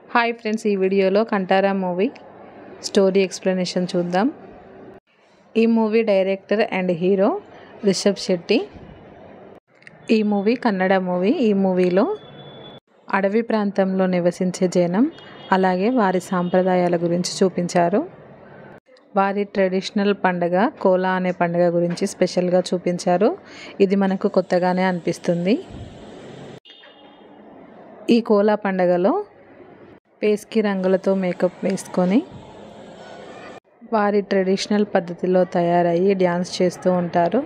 hi friends ఈ వీడియోలో కంటారా movie story explanation చూద్దాం ఈ movie director and hero Rishab Shetty ఈ మూవీ కన్నడ మూవీ ఈ మూవీలో అడవి ప్రాంతంలో నివసించే జనం అలాగే వారి సాంప్రదాయాల గురించి చూపించారు వారి ట్రెడిషనల్ పండగ కోలా అనే పండుగ గురించి స్పెషల్గా చూపించారు ఇది మనకు కొత్తగానే అనిపిస్తుంది ఈ కోలా పండగలో పేస్కి రంగులతో మేకప్ వేసుకొని వారి ట్రెడిషనల్ పద్ధతిలో తయారయ్యి డ్యాన్స్ చేస్తూ ఉంటారు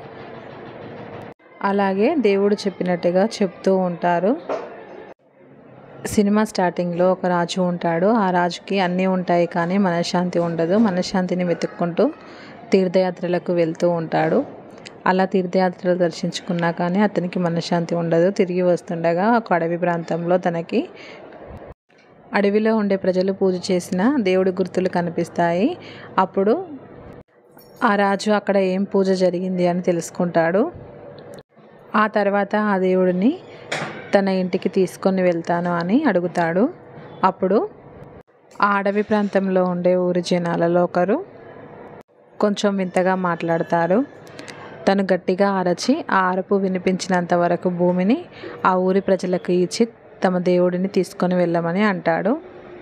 అలాగే దేవుడు చెప్పినట్టుగా చెప్తూ ఉంటారు సినిమా స్టార్టింగ్లో ఒక రాజు ఉంటాడు ఆ రాజుకి అన్నీ ఉంటాయి కానీ మనశ్శాంతి ఉండదు మనశ్శాంతిని వెతుక్కుంటూ తీర్థయాత్రలకు వెళ్తూ ఉంటాడు అలా తీర్థయాత్రలు దర్శించుకున్నా కానీ అతనికి మనశ్శాంతి ఉండదు తిరిగి వస్తుండగా ఒక అడవి ప్రాంతంలో తనకి అడవిలో ఉండే ప్రజలు పూజ చేసిన దేవుడి గుర్తులు కనిపిస్తాయి అప్పుడు ఆ రాజు అక్కడ ఏం పూజ జరిగింది అని తెలుసుకుంటాడు ఆ తర్వాత ఆ దేవుడిని తన ఇంటికి తీసుకొని వెళ్తాను అని అడుగుతాడు అప్పుడు ఆ అడవి ప్రాంతంలో ఉండే ఊరి జనాలలో ఒకరు కొంచెం వింతగా మాట్లాడతారు తను గట్టిగా అరచి ఆ అరుపు వినిపించినంత వరకు భూమిని ఆ ఊరి ప్రజలకు ఇచ్చి తమ దేవుడిని తీసుకొని వెళ్ళమని అంటాడు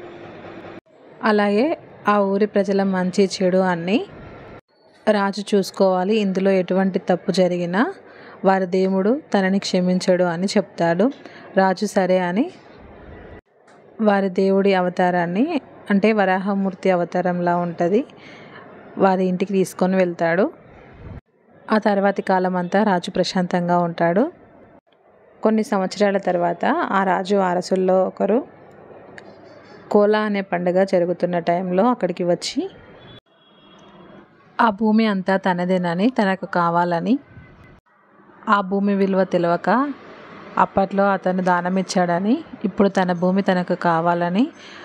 అలాగే ఆ ఊరి ప్రజల మంచి చెడు అన్నీ రాజు చూసుకోవాలి ఇందులో ఎటువంటి తప్పు జరిగినా వారి దేవుడు తనని క్షమించడు అని చెప్తాడు రాజు సరే అని వారి దేవుడి అవతారాన్ని అంటే వరాహమూర్తి అవతారంలా ఉంటుంది వారి ఇంటికి తీసుకొని వెళ్తాడు ఆ తర్వాతి కాలం అంతా రాజు ప్రశాంతంగా ఉంటాడు కొన్ని సంవత్సరాల తర్వాత ఆ రాజు వారసుల్లో ఒకరు కోలా అనే పండుగ జరుగుతున్న టైంలో అక్కడికి వచ్చి ఆ భూమి అంతా తనదేనని తనకు కావాలని ఆ భూమి విలువ తెలియక అప్పట్లో అతను దానం ఇచ్చాడని ఇప్పుడు తన భూమి తనకు కావాలని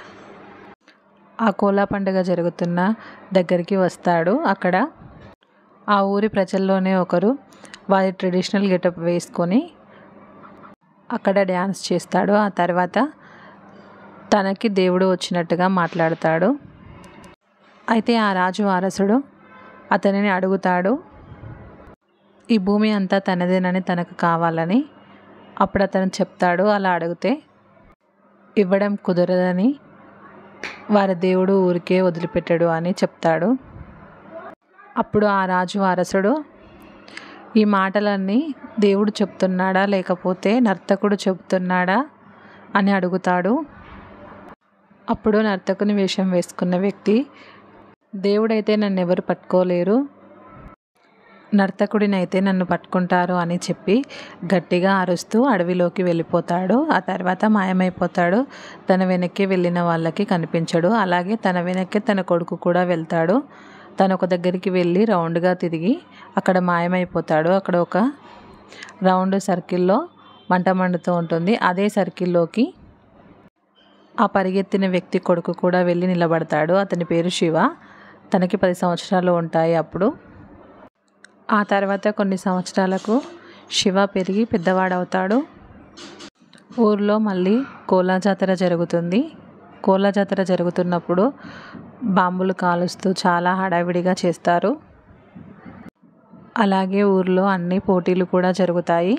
ఆ కోలా పండుగ జరుగుతున్న దగ్గరికి వస్తాడు అక్కడ ఆ ఊరి ప్రజల్లోనే ఒకరు వారి ట్రెడిషనల్ గెటప్ వేసుకొని అక్కడ డ్యాన్స్ చేస్తాడు ఆ తర్వాత తనకి దేవుడు వచ్చినట్టుగా మాట్లాడతాడు అయితే ఆ రాజు వారసుడు అతనిని అడుగుతాడు ఈ భూమి అంతా తనదేనని తనకు కావాలని అప్పుడు అతను చెప్తాడు అలా అడిగితే ఇవ్వడం కుదరదని వారి దేవుడు ఊరికే వదిలిపెట్టాడు అని చెప్తాడు అప్పుడు ఆ రాజు వారసుడు ఈ మాటలన్నీ దేవుడు చెప్తున్నాడా లేకపోతే నర్తకుడు చెప్తున్నాడా అని అడుగుతాడు అప్పుడు నర్తకుని వేషం వేసుకున్న వ్యక్తి దేవుడైతే నన్ను ఎవరు పట్టుకోలేరు నర్తకుడినైతే నన్ను పట్టుకుంటారు అని చెప్పి గట్టిగా అరుస్తూ అడవిలోకి వెళ్ళిపోతాడు ఆ తర్వాత మాయమైపోతాడు తన వెనక్కి వెళ్ళిన వాళ్ళకి కనిపించడు అలాగే తన వెనక్కి తన కొడుకు కూడా వెళ్తాడు తను ఒక దగ్గరికి వెళ్ళి రౌండ్గా తిరిగి అక్కడ మాయమైపోతాడు అక్కడ ఒక రౌండ్ సర్కిల్లో మంట మండుతూ ఉంటుంది అదే సర్కిల్లోకి ఆ పరిగెత్తిన వ్యక్తి కొడుకు కూడా వెళ్ళి నిలబడతాడు అతని పేరు శివ తనకి పది సంవత్సరాలు ఉంటాయి అప్పుడు ఆ తర్వాత కొన్ని సంవత్సరాలకు శివ పెరిగి పెద్దవాడవుతాడు ఊర్లో మళ్ళీ కోలా జాతర జరుగుతుంది కోలా జాతర జరుగుతున్నప్పుడు బాంబులు కాలుస్తూ చాలా హడావిడిగా చేస్తారు అలాగే ఊర్లో అన్ని పోటీలు కూడా జరుగుతాయి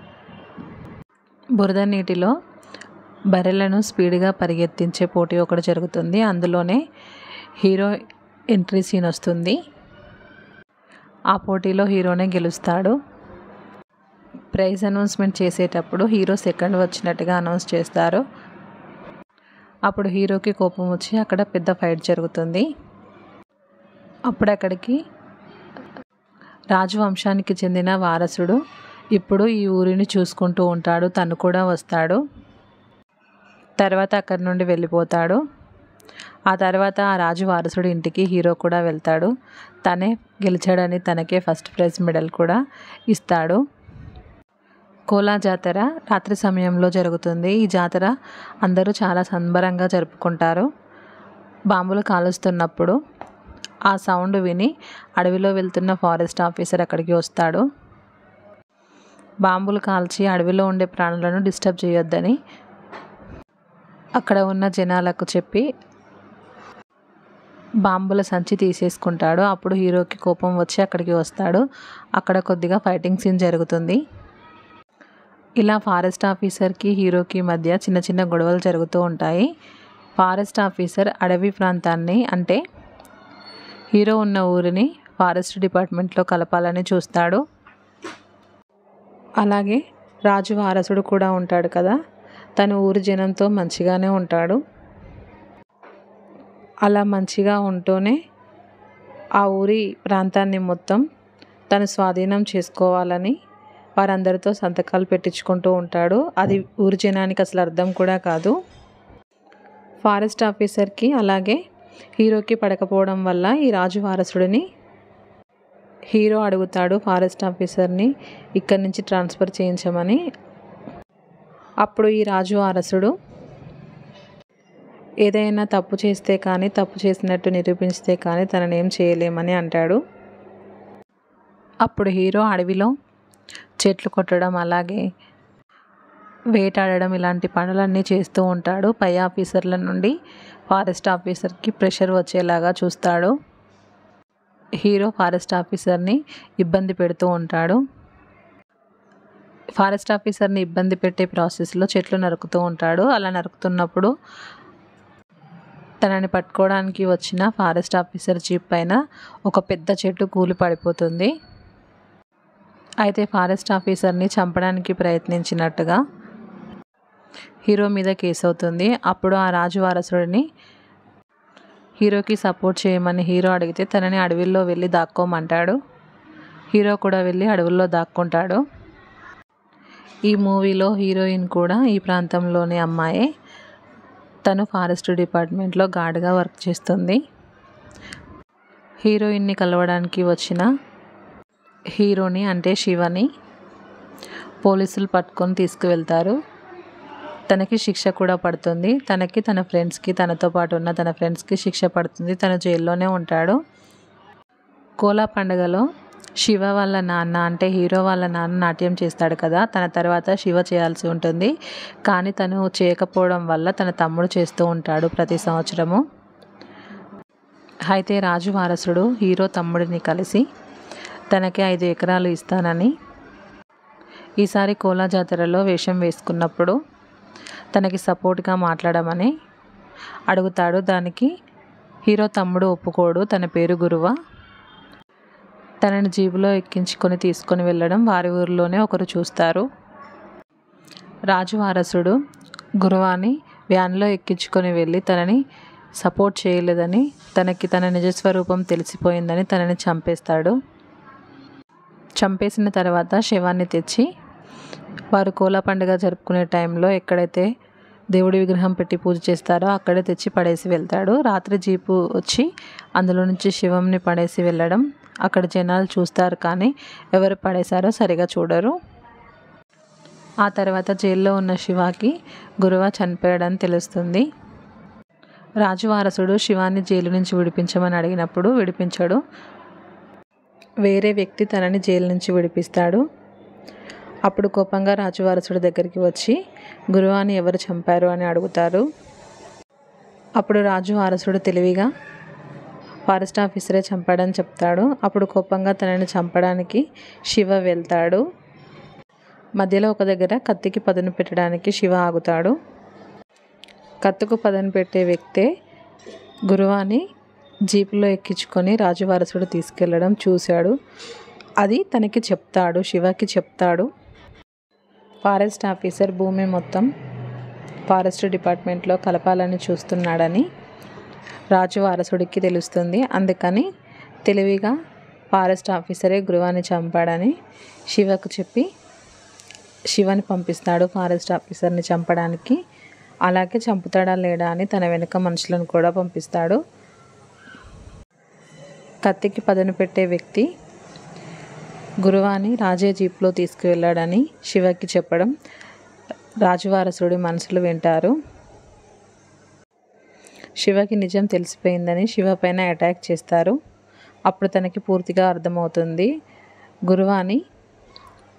బురద నీటిలో బర్రెలను స్పీడ్గా పరిగెత్తించే పోటీ ఒకటి జరుగుతుంది అందులోనే హీరో ఎంట్రీ సీన్ వస్తుంది ఆ పోటీలో హీరోనే గెలుస్తాడు ప్రైజ్ అనౌన్స్మెంట్ చేసేటప్పుడు హీరో సెకండ్ వచ్చినట్టుగా అనౌన్స్ చేస్తారు అప్పుడు హీరోకి కోపం వచ్చి అక్కడ పెద్ద ఫైట్ జరుగుతుంది అప్పుడు అక్కడికి రాజవంశానికి చెందిన వారసుడు ఇప్పుడు ఈ ఊరిని చూసుకుంటూ ఉంటాడు తను కూడా వస్తాడు తర్వాత అక్కడి నుండి వెళ్ళిపోతాడు ఆ తర్వాత ఆ రాజు వారసుడి ఇంటికి హీరో కూడా వెళ్తాడు తనే గెలిచాడని తనకే ఫస్ట్ ప్రైజ్ మెడల్ కూడా ఇస్తాడు కోలా జాతర రాత్రి సమయంలో జరుగుతుంది ఈ జాతర అందరూ చాలా సంబరంగా జరుపుకుంటారు బాంబులు కాలుస్తున్నప్పుడు ఆ సౌండ్ విని అడవిలో వెళ్తున్న ఫారెస్ట్ ఆఫీసర్ అక్కడికి వస్తాడు బాంబులు కాల్చి అడవిలో ఉండే ప్రాణులను డిస్టర్బ్ చేయొద్దని అక్కడ ఉన్న జనాలకు చెప్పి బాంబుల సంచి తీసేసుకుంటాడు అప్పుడు హీరోకి కోపం వచ్చి అక్కడికి వస్తాడు అక్కడ కొద్దిగా ఫైటింగ్ సీన్ జరుగుతుంది ఇలా ఫారెస్ట్ ఆఫీసర్కి హీరోకి మధ్య చిన్న చిన్న గొడవలు జరుగుతూ ఉంటాయి ఫారెస్ట్ ఆఫీసర్ అడవి ప్రాంతాన్ని అంటే హీరో ఉన్న ఊరిని ఫారెస్ట్ డిపార్ట్మెంట్లో కలపాలని చూస్తాడు అలాగే రాజు వారసుడు కూడా ఉంటాడు కదా తను ఊరి జనంతో మంచిగానే ఉంటాడు అలా మంచిగా ఉంటూనే ఆ ఊరి ప్రాంతాన్ని మొత్తం తను స్వాధీనం చేసుకోవాలని వారందరితో సంతకాలు పెట్టించుకుంటూ ఉంటాడు అది ఊరి జనానికి అసలు అర్థం కూడా కాదు ఫారెస్ట్ ఆఫీసర్కి అలాగే హీరోకి పడకపోవడం వల్ల ఈ రాజు వారసుడిని హీరో అడుగుతాడు ఫారెస్ట్ ఆఫీసర్ని ఇక్కడి నుంచి ట్రాన్స్ఫర్ చేయించమని అప్పుడు ఈ రాజు వారసుడు ఏదైనా తప్పు చేస్తే కానీ తప్పు చేసినట్టు నిరూపించితే కానీ తనని ఏం చేయలేమని అంటాడు అప్పుడు హీరో అడవిలో చెట్లు కొట్టడం అలాగే వేటాడడం ఇలాంటి పనులన్నీ చేస్తూ ఉంటాడు పై ఆఫీసర్ల నుండి ఫారెస్ట్ ఆఫీసర్కి ప్రెషర్ వచ్చేలాగా చూస్తాడు హీరో ఫారెస్ట్ ఆఫీసర్ని ఇబ్బంది పెడుతూ ఉంటాడు ఫారెస్ట్ ఆఫీసర్ని ఇబ్బంది పెట్టే ప్రాసెస్లో చెట్లు నరుకుతూ ఉంటాడు అలా నరుకుతున్నప్పుడు తనని పట్టుకోవడానికి వచ్చిన ఫారెస్ట్ ఆఫీసర్ జీప్ పైన ఒక పెద్ద చెట్టు కూలి పడిపోతుంది అయితే ఫారెస్ట్ ఆఫీసర్ని చంపడానికి ప్రయత్నించినట్టుగా హీరో మీద కేసు అవుతుంది అప్పుడు ఆ రాజు వారసుడిని హీరోకి సపోర్ట్ చేయమని హీరో అడిగితే తనని అడవిలో వెళ్ళి దాక్కోమంటాడు హీరో కూడా వెళ్ళి అడవుల్లో దాక్కుంటాడు ఈ మూవీలో హీరోయిన్ కూడా ఈ ప్రాంతంలోని అమ్మాయే తను ఫారెస్ట్ డిపార్ట్మెంట్లో గార్డ్గా వర్క్ చేస్తుంది హీరోయిన్ని కలవడానికి వచ్చిన హీరోని అంటే శివని పోలీసులు పట్టుకొని తీసుకువెళ్తారు తనకి శిక్ష కూడా పడుతుంది తనకి తన ఫ్రెండ్స్కి తనతో పాటు ఉన్న తన ఫ్రెండ్స్కి శిక్ష పడుతుంది తను జైల్లోనే ఉంటాడు కోలా పండుగలో శివ వాళ్ళ నాన్న అంటే హీరో వాళ్ళ నాన్న నాట్యం చేస్తాడు కదా తన తర్వాత శివ చేయాల్సి ఉంటుంది కానీ తను చేయకపోవడం వల్ల తన తమ్ముడు చేస్తూ ఉంటాడు ప్రతి సంవత్సరము అయితే రాజు వారసుడు హీరో తమ్ముడిని కలిసి తనకి ఐదు ఎకరాలు ఇస్తానని ఈసారి కోలా జాతరలో వేషం వేసుకున్నప్పుడు తనకి సపోర్ట్గా మాట్లాడమని అడుగుతాడు దానికి హీరో తమ్ముడు ఒప్పుకోడు తన పేరు గురువ తనని జీబులో ఎక్కించుకొని తీసుకొని వెళ్ళడం వారి ఊరిలోనే ఒకరు చూస్తారు రాజు వారసుడు గురువాని వ్యాన్లో ఎక్కించుకొని వెళ్ళి తనని సపోర్ట్ చేయలేదని తనకి తన నిజస్వరూపం తెలిసిపోయిందని తనని చంపేస్తాడు చంపేసిన తర్వాత శవాన్ని తెచ్చి వారు కోలా పండుగ జరుపుకునే టైంలో ఎక్కడైతే దేవుడి విగ్రహం పెట్టి పూజ చేస్తారో అక్కడే తెచ్చి పడేసి వెళ్తాడు రాత్రి జీపు వచ్చి అందులో నుంచి శివంని పడేసి వెళ్ళడం అక్కడ జనాలు చూస్తారు కానీ ఎవరు పడేశారో సరిగా చూడరు ఆ తర్వాత జైల్లో ఉన్న శివాకి గురువ చనిపోయాడని తెలుస్తుంది రాజు వారసుడు శివాన్ని జైలు నుంచి విడిపించమని అడిగినప్పుడు విడిపించాడు వేరే వ్యక్తి తనని జైలు నుంచి విడిపిస్తాడు అప్పుడు కోపంగా రాజువారసుడి దగ్గరికి వచ్చి గురువాని ఎవరు చంపారు అని అడుగుతారు అప్పుడు రాజు వారసుడు తెలివిగా ఫారెస్ట్ ఆఫీసరే చంపాడని చెప్తాడు అప్పుడు కోపంగా తనని చంపడానికి శివ వెళ్తాడు మధ్యలో ఒక దగ్గర కత్తికి పదును పెట్టడానికి శివ ఆగుతాడు కత్తుకు పదును పెట్టే వ్యక్తే గురువాని జీపులో ఎక్కించుకొని రాజువారసుడు తీసుకెళ్ళడం చూశాడు అది తనకి చెప్తాడు శివకి చెప్తాడు ఫారెస్ట్ ఆఫీసర్ భూమి మొత్తం ఫారెస్ట్ డిపార్ట్మెంట్లో కలపాలని చూస్తున్నాడని రాజు వారసుడికి తెలుస్తుంది అందుకని తెలివిగా ఫారెస్ట్ ఆఫీసరే గృహాన్ని చంపాడని శివకు చెప్పి శివని పంపిస్తాడు ఫారెస్ట్ ఆఫీసర్ని చంపడానికి అలాగే చంపుతాడా లేడా అని తన వెనుక మనుషులను కూడా పంపిస్తాడు కత్తికి పదును పెట్టే వ్యక్తి గురువాని రాజే జీప్లో తీసుకువెళ్ళాడని శివకి చెప్పడం రాజువారసుడి మనసులు వింటారు శివకి నిజం తెలిసిపోయిందని శివ పైన అటాక్ చేస్తారు అప్పుడు తనకి పూర్తిగా అర్థమవుతుంది గురువాని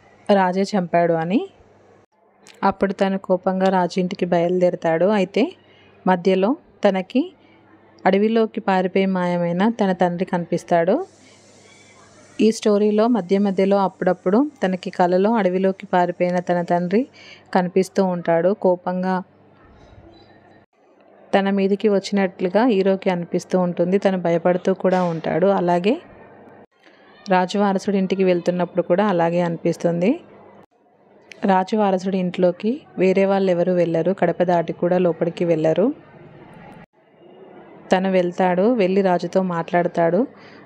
రాజే చంపాడు అని అప్పుడు తను కోపంగా రాజు ఇంటికి బయలుదేరుతాడు అయితే మధ్యలో తనకి అడవిలోకి పారిపోయి మాయమైన తన తండ్రి కనిపిస్తాడు ఈ స్టోరీలో మధ్య మధ్యలో అప్పుడప్పుడు తనకి కలలో అడవిలోకి పారిపోయిన తన తండ్రి కనిపిస్తూ ఉంటాడు కోపంగా తన మీదికి వచ్చినట్లుగా హీరోకి అనిపిస్తూ ఉంటుంది తను భయపడుతూ కూడా ఉంటాడు అలాగే రాజు వారసుడి ఇంటికి వెళ్తున్నప్పుడు కూడా అలాగే అనిపిస్తుంది రాజు వారసుడి ఇంట్లోకి వేరే వాళ్ళు ఎవరు వెళ్ళరు కడప దాటి కూడా లోపలికి వెళ్ళరు తను వెళ్తాడు వెళ్ళి రాజుతో మాట్లాడతాడు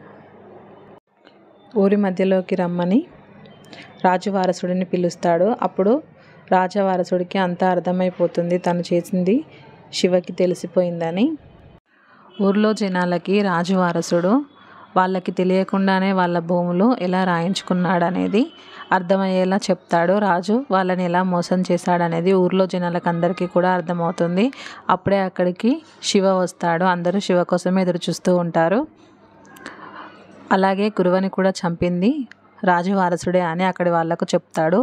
ఊరి మధ్యలోకి రమ్మని రాజు వారసుడిని పిలుస్తాడు అప్పుడు రాజవారసుడికి అంతా అర్థమైపోతుంది తను చేసింది శివకి తెలిసిపోయిందని ఊర్లో జనాలకి రాజు వారసుడు వాళ్ళకి తెలియకుండానే వాళ్ళ భూములు ఎలా రాయించుకున్నాడనేది అర్థమయ్యేలా చెప్తాడు రాజు వాళ్ళని ఎలా మోసం చేశాడనేది ఊర్లో జనాలకు అందరికీ కూడా అర్థమవుతుంది అప్పుడే అక్కడికి శివ వస్తాడు అందరూ శివ కోసమే ఎదురు చూస్తూ ఉంటారు అలాగే గురువని కూడా చంపింది రాజు వారసుడే అని అక్కడి వాళ్ళకు చెప్తాడు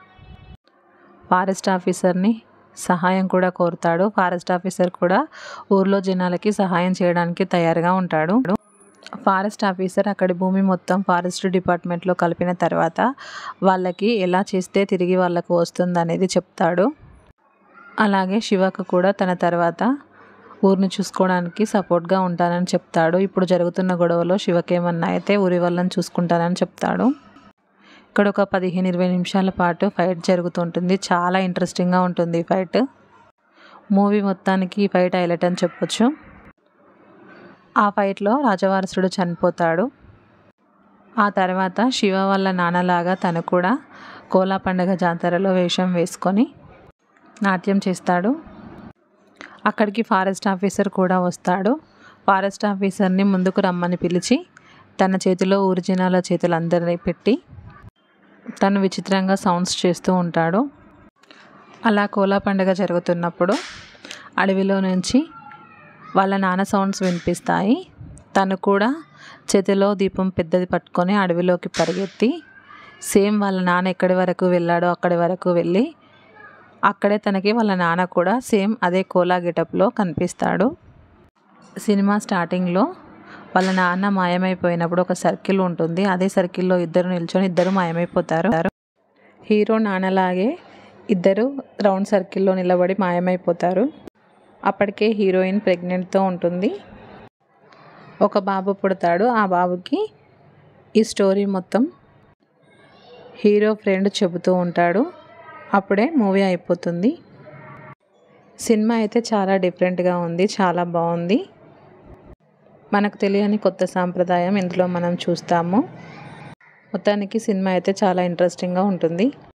ఫారెస్ట్ ఆఫీసర్ని సహాయం కూడా కోరుతాడు ఫారెస్ట్ ఆఫీసర్ కూడా ఊర్లో జనాలకి సహాయం చేయడానికి తయారుగా ఉంటాడు ఫారెస్ట్ ఆఫీసర్ అక్కడి భూమి మొత్తం ఫారెస్ట్ డిపార్ట్మెంట్లో కలిపిన తర్వాత వాళ్ళకి ఎలా చేస్తే తిరిగి వాళ్ళకు వస్తుంది అనేది చెప్తాడు అలాగే శివకు కూడా తన తర్వాత ఊరిని చూసుకోవడానికి సపోర్ట్గా ఉంటానని చెప్తాడు ఇప్పుడు జరుగుతున్న గొడవలో శివకేమన్నా అయితే ఊరి వాళ్ళని చూసుకుంటానని చెప్తాడు ఇక్కడ ఒక పదిహేను ఇరవై నిమిషాల పాటు ఫైట్ జరుగుతుంటుంది చాలా ఇంట్రెస్టింగ్గా ఉంటుంది ఈ ఫైట్ మూవీ మొత్తానికి ఈ ఫైట్ హైలైట్ అని చెప్పొచ్చు ఆ ఫైట్లో రాజవారసుడు చనిపోతాడు ఆ తర్వాత శివ వాళ్ళ నాన్నలాగా తను కూడా కోలా పండగ జాతరలో వేషం వేసుకొని నాట్యం చేస్తాడు అక్కడికి ఫారెస్ట్ ఆఫీసర్ కూడా వస్తాడు ఫారెస్ట్ ఆఫీసర్ని ముందుకు రమ్మని పిలిచి తన చేతిలో ఊరిజినాల చేతులందరినీ పెట్టి తను విచిత్రంగా సౌండ్స్ చేస్తూ ఉంటాడు అలా కోలా పండుగ జరుగుతున్నప్పుడు అడవిలో నుంచి వాళ్ళ నాన్న సౌండ్స్ వినిపిస్తాయి తను కూడా చేతిలో దీపం పెద్దది పట్టుకొని అడవిలోకి పరిగెత్తి సేమ్ వాళ్ళ నాన్న ఎక్కడి వరకు వెళ్ళాడో అక్కడి వరకు వెళ్ళి అక్కడే తనకి వాళ్ళ నాన్న కూడా సేమ్ అదే కోలా గెటప్లో కనిపిస్తాడు సినిమా స్టార్టింగ్లో వాళ్ళ నాన్న మాయమైపోయినప్పుడు ఒక సర్కిల్ ఉంటుంది అదే సర్కిల్లో ఇద్దరు నిల్చొని ఇద్దరు మాయమైపోతారు హీరో నాన్నలాగే ఇద్దరు రౌండ్ సర్కిల్లో నిలబడి మాయమైపోతారు అప్పటికే హీరోయిన్ ప్రెగ్నెంట్తో ఉంటుంది ఒక బాబు పుడతాడు ఆ బాబుకి ఈ స్టోరీ మొత్తం హీరో ఫ్రెండ్ చెబుతూ ఉంటాడు అప్పుడే మూవీ అయిపోతుంది సినిమా అయితే చాలా డిఫరెంట్గా ఉంది చాలా బాగుంది మనకు తెలియని కొత్త సాంప్రదాయం ఇందులో మనం చూస్తాము మొత్తానికి సినిమా అయితే చాలా ఇంట్రెస్టింగ్గా ఉంటుంది